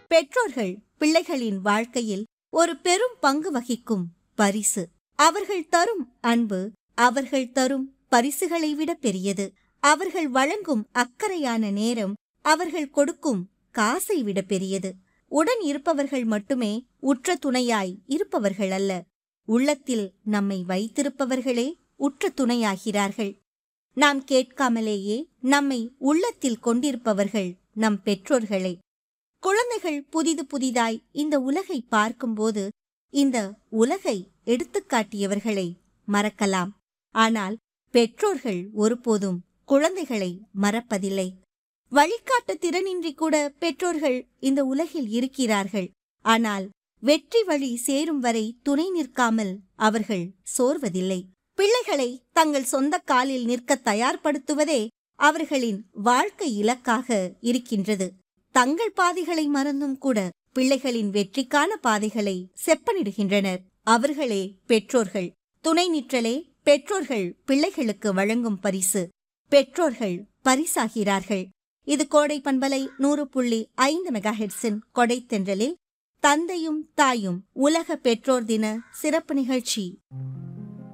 பெற்றோர்கள் பிள்ளைகளின் வாழ்க்கையில் ஒரு பெரும் பங்கு வகிக்கும் பரிசு அவர்கள் தரும் அன்பு அவர்கள் தரும் பரிசுகளை விட பெரியது அவர்கள் வழங்கும் அக்கறையான நேரம் அவர்கள் கொடுக்கும் காசை விட பெரியது உடன் இருப்பவர்கள் மட்டுமே உற்ற துணையாய் இருப்பவர்கள் அல்ல உள்ளத்தில் நம்மை வைத்திருப்பவர்களே உற்ற துணையாகிறார்கள் நாம் கேட்காமலேயே நம்மை உள்ளத்தில் கொண்டிருப்பவர்கள் நம் பெற்றோர்களே குழந்தைகள் புதிது புதிதாய் இந்த உலகை பார்க்கும்போது இந்த உலகை எடுத்துக்காட்டியவர்களை மறக்கலாம் ஆனால் பெற்றோர்கள் ஒருபோதும் குழந்தைகளை மறப்பதில்லை வழிகாட்ட திறனின்றி கூட பெற்றோர்கள் இந்த உலகில் இருக்கிறார்கள் ஆனால் வெற்றி வழி சேரும் வரை துணை நிற்காமல் அவர்கள் சோர்வதில்லை பிள்ளைகளை தங்கள் சொந்த காலில் நிற்க தயார்படுத்துவதே அவர்களின் வாழ்க்கை இலக்காக இருக்கின்றது தங்கள் பாதைகளை மறந்தும் கூட பிள்ளைகளின் வெற்றிக்கான பாதைகளை செப்பனிடுகின்றனர் அவர்களே பெற்றோர்கள் துணை நிற்றலே பெற்றோர்கள் பிள்ளைகளுக்கு வழங்கும் பரிசு பெற்றோர்கள் பரிசாகிறார்கள் இது கோடை பண்பலை நூறு புள்ளி ஐந்து மெகாஹெட்ஸின் கொடை தென்றலில் தந்தையும் தாயும் உலக பெற்றோர் தின சிறப்பு நிகழ்ச்சி